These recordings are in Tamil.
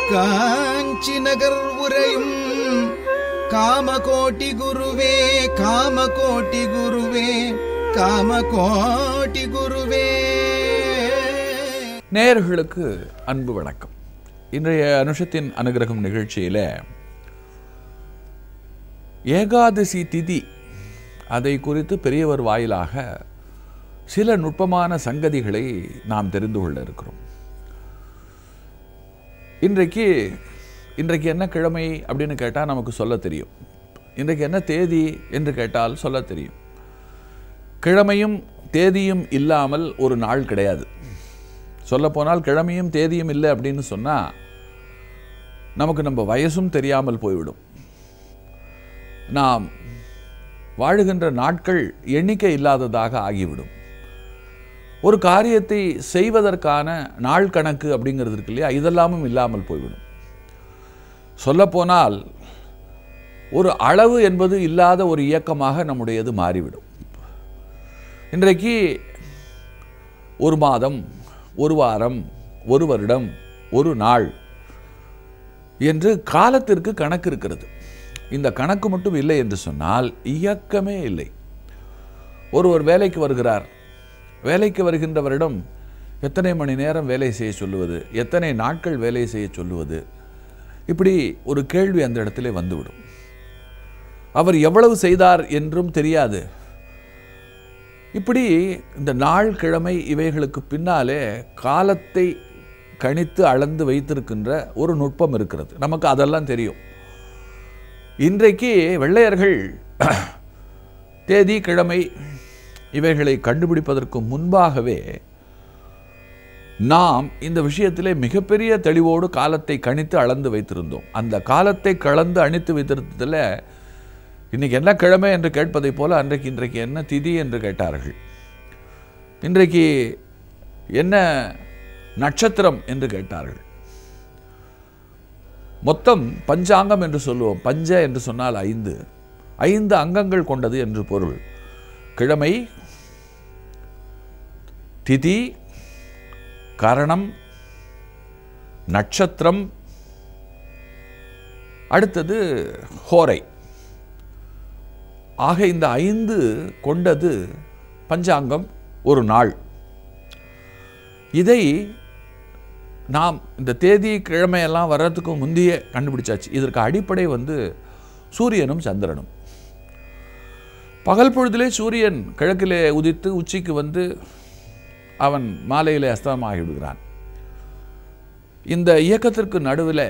காஞ்சி நகர் உரையும் காமகோட்டி குருவே காமகோட்டி குருவே காமகோட்டி குருவே நேயர்களுக்கு அன்பு வணக்கம் இன்றைய அனுஷத்தின் அனுகிரகம் நிகழ்ச்சியில் ஏகாதசி திதி அதை குறித்து பெரியவர் வாயிலாக சில நுட்பமான சங்கதிகளை நாம் தெரிந்து கொள்ள இருக்கிறோம் இன்றைக்கு இன்றைக்கு என்ன கிழமை அப்படின்னு கேட்டால் நமக்கு சொல்ல தெரியும் இன்றைக்கு என்ன தேதி என்று கேட்டால் சொல்ல தெரியும் கிழமையும் தேதியும் இல்லாமல் ஒரு நாள் கிடையாது சொல்லப்போனால் கிழமையும் தேதியும் இல்லை அப்படின்னு சொன்னால் நமக்கு நம்ம வயசும் தெரியாமல் போய்விடும் நாம் வாழுகின்ற நாட்கள் எண்ணிக்கை இல்லாததாக ஆகிவிடும் ஒரு காரியத்தை செய்வதற்கான நாள் கணக்கு அப்படிங்கிறது இருக்கு இல்லையா இதெல்லாமும் இல்லாமல் போய்விடும் சொல்லப்போனால் ஒரு அளவு என்பது இல்லாத ஒரு இயக்கமாக நம்முடையது மாறிவிடும் இன்றைக்கு ஒரு மாதம் ஒரு வாரம் ஒரு வருடம் ஒரு நாள் என்று காலத்திற்கு கணக்கு இருக்கிறது இந்த கணக்கு மட்டும் இல்லை என்று சொன்னால் இயக்கமே இல்லை ஒருவர் வேலைக்கு வருகிறார் வேலைக்கு வருகின்றவரிடம் எத்தனை மணி நேரம் வேலை செய்ய சொல்லுவது எத்தனை நாட்கள் வேலை செய்ய சொல்லுவது இப்படி ஒரு கேள்வி அந்த இடத்திலே வந்துவிடும் அவர் எவ்வளவு செய்தார் என்றும் தெரியாது இப்படி இந்த நாள் கிழமை இவைகளுக்கு பின்னாலே காலத்தை கணித்து அளந்து வைத்திருக்கின்ற ஒரு நுட்பம் இருக்கிறது நமக்கு அதெல்லாம் தெரியும் இன்றைக்கு வெள்ளையர்கள் தேதி கிழமை இவைகளை கண்டுபிடிப்பதற்கு முன்பாகவே நாம் இந்த விஷயத்திலே மிகப்பெரிய தெளிவோடு காலத்தை கணித்து அளந்து வைத்திருந்தோம் அந்த காலத்தை கலந்து அணித்து வைத்திருந்ததில் இன்னைக்கு என்ன கிழமை என்று கேட்பதைப் போல அன்றைக்கு இன்றைக்கு என்ன திதி என்று கேட்டார்கள் இன்றைக்கு என்ன நட்சத்திரம் என்று கேட்டார்கள் மொத்தம் பஞ்சாங்கம் என்று சொல்லுவோம் பஞ்ச என்று சொன்னால் ஐந்து ஐந்து அங்கங்கள் கொண்டது என்று பொருள் கிழமை திதி கரணம் நட்சத்திரம் அடுத்தது ஹோரை ஆக இந்த ஐந்து கொண்டது பஞ்சாங்கம் ஒரு நாள் இதை நாம் இந்த தேதி கிழமையெல்லாம் வர்றதுக்கு முந்தைய கண்டுபிடிச்சாச்சு இதற்கு அடிப்படை வந்து சூரியனும் சந்திரனும் பகல் பொழுதிலே சூரியன் கிழக்கிலே உதித்து உச்சிக்கு வந்து அவன் மாலையிலே அஸ்தமமாகி விடுகிறான் இந்த இயக்கத்திற்கு நடுவில்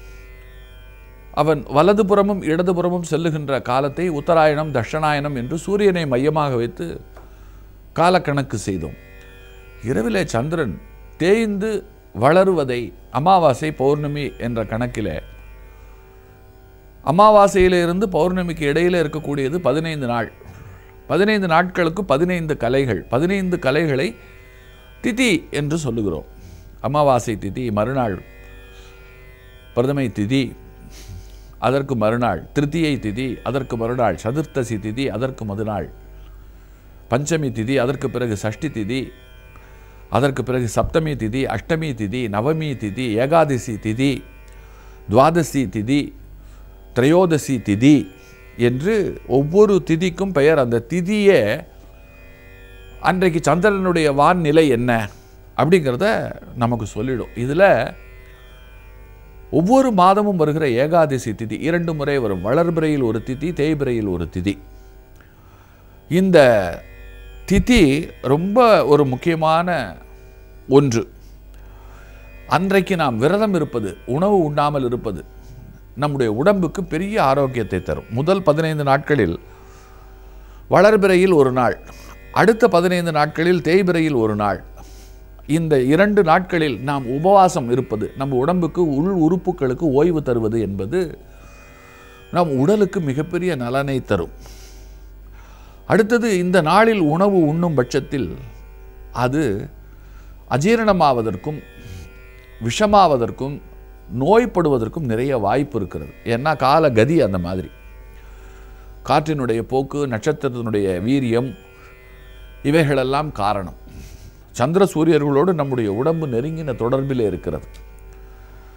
அவன் வலதுபுறமும் இடதுபுறமும் செல்லுகின்ற காலத்தை உத்தராயணம் தட்சணாயனம் என்று சூரியனை மையமாக வைத்து காலக்கணக்கு செய்தோம் இரவிலே சந்திரன் தேய்ந்து வளருவதை அமாவாசை பௌர்ணமி என்ற கணக்கில் அமாவாசையிலிருந்து பௌர்ணமிக்கு இடையில் இருக்கக்கூடியது பதினைந்து நாள் பதினைந்து நாட்களுக்கு பதினைந்து கலைகள் பதினைந்து கலைகளை திதி என்று சொல்லுகிறோம் அமாவாசை திதி மறுநாள் பிரதமை திதி அதற்கு மறுநாள் திருத்தியை திதி அதற்கு மறுநாள் சதுர்த்தசி திதி அதற்கு மறுநாள் பஞ்சமி திதி அதற்கு பிறகு சஷ்டி திதி அதற்கு பிறகு சப்தமி திதி அஷ்டமி திதி நவமி திதி ஏகாதசி திதி துவாதசி திதி திரையோதசி திதி என்று ஒவ்வொரு திதிக்கும் பெயர் அந்த திதியே அன்றைக்கு சந்திரனுடைய வான்நிலை என்ன அப்படிங்கிறத நமக்கு சொல்லிடும் இதில் ஒவ்வொரு மாதமும் வருகிற ஏகாதசி திதி இரண்டு முறை வரும் வளர்பிறையில் ஒரு திதி தேய்பிறையில் ஒரு திதி இந்த திதி ரொம்ப ஒரு முக்கியமான ஒன்று அன்றைக்கு நாம் விரதம் இருப்பது உணவு உண்ணாமல் இருப்பது நம்முடைய உடம்புக்கு பெரிய ஆரோக்கியத்தை தரும் முதல் பதினைந்து நாட்களில் வளர்பிறையில் ஒரு நாள் அடுத்த பதினைந்து நாட்களில் தேய்பிறையில் ஒரு நாள் இந்த இரண்டு நாட்களில் நாம் உபவாசம் இருப்பது நம்ம உடம்புக்கு உள் உறுப்புகளுக்கு ஓய்வு தருவது என்பது நம் உடலுக்கு மிகப்பெரிய நலனை தரும் அடுத்தது இந்த நாளில் உணவு உண்ணும் பட்சத்தில் அது அஜீரணமாவதற்கும் விஷமாவதற்கும் நோய்படுவதற்கும் நிறைய வாய்ப்பு இருக்கிறது ஏன்னா கால கதி அந்த மாதிரி காற்றினுடைய போக்கு நட்சத்திரத்தினுடைய வீரியம் இவைகளெல்லாம் காரணம் சந்திர சூரியர்களோடு நம்முடைய உடம்பு நெருங்கின தொடர்பிலே இருக்கிறது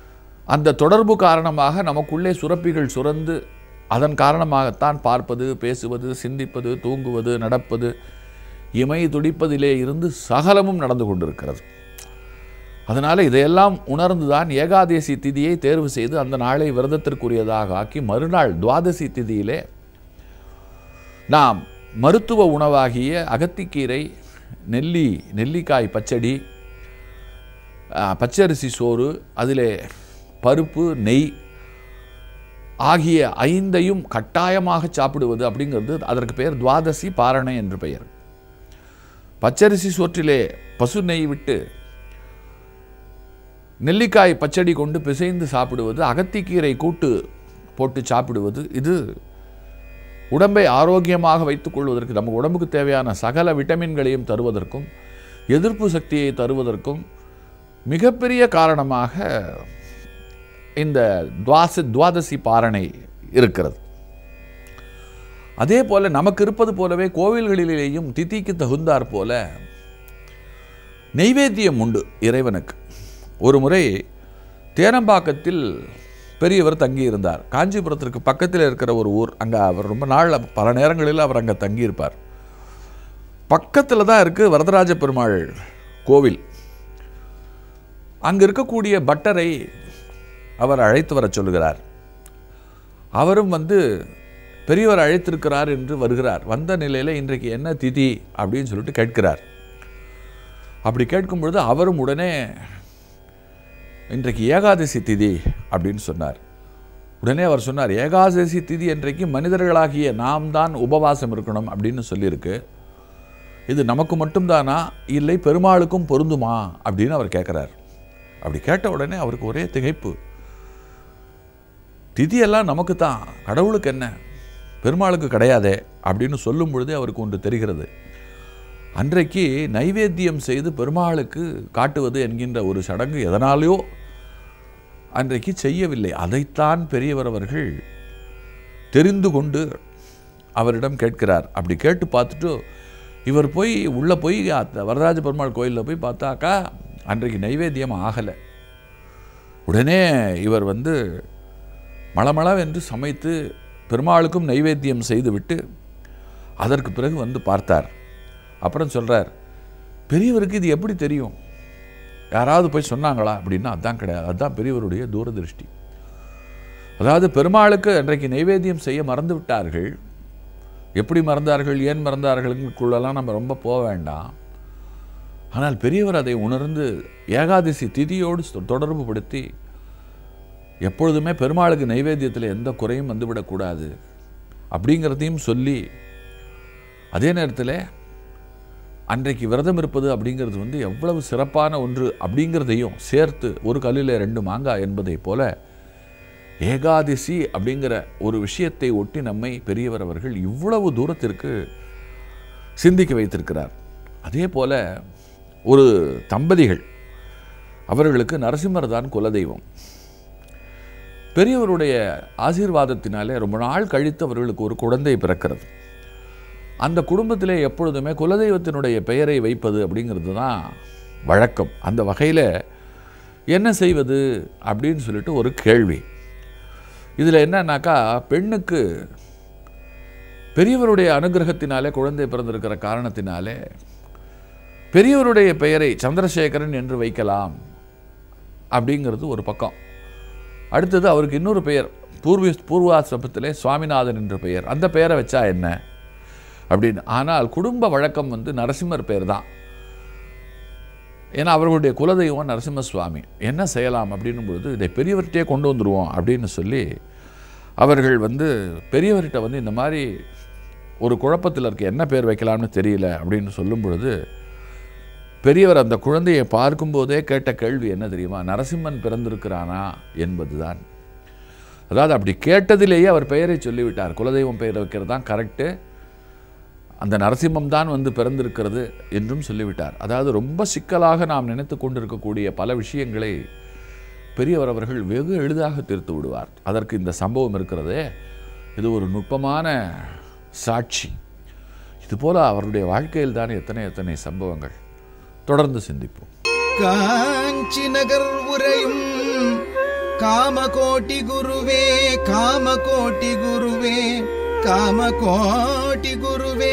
அந்த தொடர்பு காரணமாக நமக்குள்ளே சுரப்பிகள் சுரந்து அதன் காரணமாகத்தான் பார்ப்பது பேசுவது சிந்திப்பது தூங்குவது நடப்பது இமை துடிப்பதிலே இருந்து சகலமும் நடந்து கொண்டிருக்கிறது அதனால் இதையெல்லாம் உணர்ந்துதான் ஏகாதேசி திதியை தேர்வு செய்து அந்த நாளை விரதத்திற்குரியதாக ஆக்கி மறுநாள் துவாதசி திதியிலே நாம் மருத்துவ உணவாகிய அகத்திக்கீரை நெல்லி நெல்லிக்காய் பச்சடி ஆ, பச்சரிசி சோறு அதிலே பருப்பு நெய் ஆகிய ஐந்தையும் கட்டாயமாக சாப்பிடுவது அப்படிங்கிறது அதற்கு பெயர் துவாதசி பாரணை என்று பெயர் பச்சரிசி சோற்றிலே பசு நெய் விட்டு நெல்லிக்காய் பச்சடி கொண்டு பிசைந்து சாப்பிடுவது அகத்திக்கீரை கூட்டு போட்டு சாப்பிடுவது இது உடம்பை ஆரோக்கியமாக வைத்துக் கொள்வதற்கு நம்ம உடம்புக்கு தேவையான சகல விட்டமின்களையும் தருவதற்கும் எதிர்ப்பு சக்தியை தருவதற்கும் மிகப்பெரிய காரணமாக இந்த துவாச துவாதசி பாரணை இருக்கிறது அதே போல நமக்கு இருப்பது போலவே கோவில்களிலேயும் திதிக்கு தகுந்தாற் போல நெய்வேத்தியம் உண்டு இறைவனுக்கு ஒரு முறை தேனம்பாக்கத்தில் பெரியவர் தங்கியிருந்தார் காஞ்சிபுரத்திற்கு பக்கத்தில் இருக்கிற ஒரு ஊர் அங்கே அவர் ரொம்ப நாள் பல நேரங்களில் அவர் அங்கே தங்கியிருப்பார் பக்கத்தில் தான் இருக்குது வரதராஜ பெருமாள் கோவில் அங்கே இருக்கக்கூடிய பட்டரை அவர் அழைத்து வரச் சொல்கிறார் அவரும் வந்து பெரியவர் அழைத்திருக்கிறார் என்று வருகிறார் வந்த நிலையில் இன்றைக்கு என்ன திதி அப்படின்னு சொல்லிட்டு கேட்கிறார் அப்படி கேட்கும் பொழுது அவரும் உடனே இன்றைக்கு ஏகாதசி திதி அப்படின்னு சொன்னார் உடனே அவர் சொன்னார் ஏகாதசி திதி இன்றைக்கு மனிதர்களாகிய நாம் தான் உபவாசம் இருக்கணும் அப்படின்னு சொல்லியிருக்கு இது நமக்கு மட்டும்தானா இல்லை பெருமாளுக்கும் பொருந்துமா அப்படின்னு அவர் கேட்குறார் அப்படி கேட்ட உடனே அவருக்கு ஒரே திகைப்பு திதியெல்லாம் நமக்கு தான் கடவுளுக்கு என்ன பெருமாளுக்கு கிடையாதே அப்படின்னு சொல்லும் பொழுதே அவருக்கு ஒன்று தெரிகிறது அன்றைக்கு நைவேத்தியம் செய்து பெருமாளுக்கு காட்டுவது என்கின்ற ஒரு சடங்கு எதனாலேயோ அன்றைக்கு செய்யவில்லை அதைத்தான் பெரியவர் அவர்கள் தெரிந்து கொண்டு அவரிடம் கேட்கிறார் அப்படி கேட்டு பார்த்துட்டு இவர் போய் உள்ளே போய் அந்த வரதராஜ பெருமாள் கோயிலில் போய் பார்த்தாக்கா அன்றைக்கு நைவேத்தியம் ஆகலை உடனே இவர் வந்து மளமளவென்று சமைத்து பெருமாளுக்கும் நைவேத்தியம் செய்துவிட்டு அதற்கு பிறகு வந்து பார்த்தார் அப்புறம் சொல்கிறார் பெரியவருக்கு இது எப்படி தெரியும் யாராவது போய் சொன்னாங்களா அப்படின்னா அதான் கிடையாது அதுதான் பெரியவருடைய தூரதிருஷ்டி அதாவது பெருமாளுக்கு அன்றைக்கு நைவேத்தியம் செய்ய மறந்து விட்டார்கள் எப்படி மறந்தார்கள் ஏன் மறந்தார்களுக்குள்ளெல்லாம் நம்ம ரொம்ப போக வேண்டாம் ஆனால் பெரியவர் அதை உணர்ந்து ஏகாதசி திதியோடு சொ- தொடர்பு படுத்தி எப்பொழுதுமே பெருமாளுக்கு நைவேத்தியத்தில் எந்த குறையும் வந்துவிடக்கூடாது அப்படிங்கிறதையும் சொல்லி அதே நேரத்தில் அன்றைக்கு விரதம் இருப்பது அப்படிங்கிறது வந்து எவ்வளவு சிறப்பான ஒன்று அப்படிங்கிறதையும் சேர்த்து ஒரு கல்லில் ரெண்டு மாங்காய் என்பதைப் போல ஏகாதசி அப்படிங்கிற ஒரு விஷயத்தை ஒட்டி நம்மை பெரியவர் அவர்கள் இவ்வளவு தூரத்திற்கு சிந்திக்க வைத்திருக்கிறார் அதே போல ஒரு தம்பதிகள் அவர்களுக்கு நரசிம்மர் தான் குலதெய்வம் பெரியவருடைய ஆசீர்வாதத்தினாலே ரொம்ப நாள் கழித்து அவர்களுக்கு ஒரு குழந்தை பிறக்கிறது அந்த குடும்பத்திலே எப்பொழுதுமே குலதெய்வத்தினுடைய பெயரை வைப்பது அப்படிங்கிறது தான் வழக்கம் அந்த வகையில் என்ன செய்வது அப்படின்னு சொல்லிட்டு ஒரு கேள்வி இதில் என்னன்னாக்கா பெண்ணுக்கு பெரியவருடைய அனுகிரகத்தினாலே குழந்தை பிறந்திருக்கிற காரணத்தினாலே பெரியவருடைய பெயரை சந்திரசேகரன் என்று வைக்கலாம் அப்படிங்கிறது ஒரு பக்கம் அடுத்தது அவருக்கு இன்னொரு பெயர் பூர்வ பூர்வாசிரமத்திலே சுவாமிநாதன் என்ற பெயர் அந்த பெயரை வச்சா என்ன அப்படின்னு ஆனால் குடும்ப வழக்கம் வந்து நரசிம்மர் பெயர் தான் ஏன்னா அவர்களுடைய குலதெய்வம் நரசிம்ம சுவாமி என்ன செய்யலாம் அப்படின்னும் பொழுது இதை பெரியவர்கிட்டே கொண்டு வந்துடுவோம் அப்படின்னு சொல்லி அவர்கள் வந்து பெரியவர்கிட்ட வந்து இந்த மாதிரி ஒரு குழப்பத்தில் இருக்க என்ன பேர் வைக்கலாம்னு தெரியல அப்படின்னு சொல்லும் பொழுது பெரியவர் அந்த குழந்தையை பார்க்கும்போதே கேட்ட கேள்வி என்ன தெரியுமா நரசிம்மன் பிறந்திருக்கிறானா என்பதுதான் அதாவது அப்படி கேட்டதிலேயே அவர் பெயரை சொல்லிவிட்டார் குலதெய்வம் பெயர் வைக்கிறது தான் கரெக்டு அந்த நரசிம்மம் தான் வந்து பிறந்திருக்கிறது என்றும் சொல்லிவிட்டார் அதாவது ரொம்ப சிக்கலாக நாம் நினைத்து கொண்டிருக்கக்கூடிய பல விஷயங்களை பெரியவர் அவர்கள் வெகு எளிதாக தீர்த்து விடுவார் அதற்கு இந்த சம்பவம் இருக்கிறதே இது ஒரு நுட்பமான சாட்சி இதுபோல அவருடைய வாழ்க்கையில் தான் எத்தனை எத்தனை சம்பவங்கள் தொடர்ந்து சிந்திப்போம் காஞ்சி நகர் உரையும் காமகோட்டி குருவே காமகோட்டி குருவே காமகோட்டி குருவே